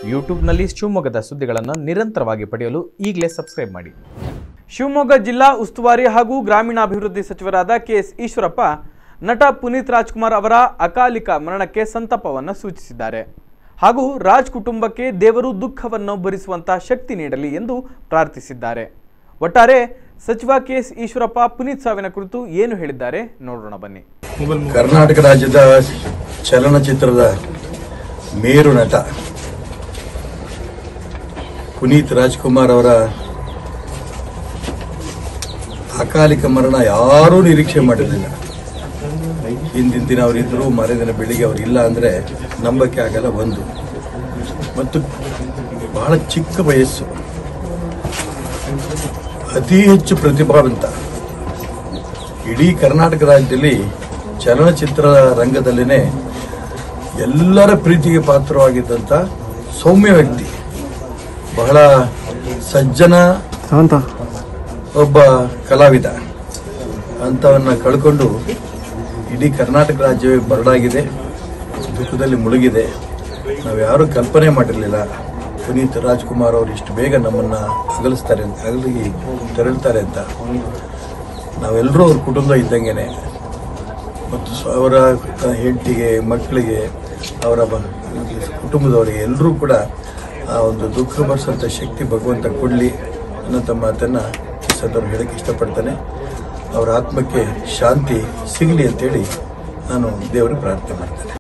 ಯೂಟ್ಯೂಬ್ನಲ್ಲಿ ಶಿವಮೊಗ್ಗದ ಸುದ್ದಿಗಳನ್ನು ನಿರಂತರವಾಗಿ ಪಡೆಯಲು ಈಗಲೇ ಸಬ್ಸ್ಕ್ರೈಬ್ ಮಾಡಿ ಶಿವಮೊಗ್ಗ ಜಿಲ್ಲಾ ಉಸ್ತುವಾರಿ ಹಾಗೂ ಗ್ರಾಮೀಣಾಭಿವೃದ್ಧಿ ಸಚಿವರಾದ ಕೆಎಸ್ ಈಶ್ವರಪ್ಪ ನಟ ಪುನೀತ್ ರಾಜ್ಕುಮಾರ್ ಅವರ ಅಕಾಲಿಕ ಮರಣಕ್ಕೆ ಸಂತಾಪವನ್ನು ಸೂಚಿಸಿದ್ದಾರೆ ಹಾಗೂ ರಾಜ್ ಕುಟುಂಬಕ್ಕೆ ದೇವರು ದುಃಖವನ್ನು ಭರಿಸುವಂತ ಶಕ್ತಿ ನೀಡಲಿ ಎಂದು ಪ್ರಾರ್ಥಿಸಿದ್ದಾರೆ ಒಟ್ಟಾರೆ ಸಚಿವ ಕೆಎಸ್ ಈಶ್ವರಪ್ಪ ಪುನೀತ್ ಸಾವಿನ ಕುರಿತು ಏನು ಹೇಳಿದ್ದಾರೆ ನೋಡೋಣ ಬನ್ನಿ ಕರ್ನಾಟಕ ರಾಜ್ಯದ ಚಲನಚಿತ್ರದ ಮೇರು ನಟ ಪುನೀತ್ ರಾಜ್ಕುಮಾರ್ ಅವರ ಅಕಾಲಿಕ ಮರಣ ಯಾರೂ ನಿರೀಕ್ಷೆ ಮಾಡಿರಲಿಲ್ಲ ಹಿಂದಿನ ದಿನ ಅವರಿದ್ದರು ಮರುದಿನ ಬೆಳಿಗ್ಗೆ ಅವರಿಲ್ಲ ಅಂದರೆ ನಂಬಕ್ಕೆ ಆಗಲ್ಲ ಒಂದು ಮತ್ತು ಬಹಳ ಚಿಕ್ಕ ವಯಸ್ಸು ಅತಿ ಹೆಚ್ಚು ಪ್ರತಿಭಾವಂತ ಇಡೀ ಕರ್ನಾಟಕ ರಾಜ್ಯದಲ್ಲಿ ಚಲನಚಿತ್ರ ರಂಗದಲ್ಲಿನೇ ಎಲ್ಲರ ಪ್ರೀತಿಗೆ ಪಾತ್ರವಾಗಿದ್ದಂಥ ಸೌಮ್ಯ ವ್ಯಕ್ತಿ ಬಹಳ ಸಜ್ಜನ ಒಬ್ಬ ಕಲಾವಿದ ಅಂಥವನ್ನ ಕಳ್ಕೊಂಡು ಇಡೀ ಕರ್ನಾಟಕ ರಾಜ್ಯವೇ ಬರಡಾಗಿದೆ ದುಃಖದಲ್ಲಿ ಮುಳುಗಿದೆ ನಾವು ಯಾರೂ ಕಲ್ಪನೆ ಮಾಡಿರಲಿಲ್ಲ ಪುನೀತ್ ರಾಜ್ಕುಮಾರ್ ಅವರು ಇಷ್ಟು ಬೇಗ ನಮ್ಮನ್ನ ಅಗಲಿಸ್ತಾರೆ ಅಂತ ಅಗಲಿ ತೆರಳ್ತಾರೆ ಅಂತ ನಾವೆಲ್ಲರೂ ಅವ್ರ ಕುಟುಂಬ ಇದ್ದಂಗೆನೆ ಮತ್ತು ಸ- ಅವರ ಹೆಂಡತಿಗೆ ಮಕ್ಕಳಿಗೆ ಅವರ ಬ- ಕುಟುಂಬದವರಿಗೆ ಎಲ್ಲರೂ ಕೂಡ ಆ ಒಂದು ದುಃಖ ಭರಿಸುವಂಥ ಶಕ್ತಿ ಭಗವಂತ ಕೊಡಲಿ ಅನ್ನೋಂಥ ಮಾತನ್ನು ಈ ಸಂದರ್ಭ ಹೇಳಕ್ಕೆ ಇಷ್ಟಪಡ್ತಾನೆ ಅವರ ಆತ್ಮಕ್ಕೆ ಶಾಂತಿ ಸಿಗಲಿ ಅಂತೇಳಿ ನಾನು ದೇವರಿಗೆ ಪ್ರಾರ್ಥನೆ ಮಾಡ್ತೇನೆ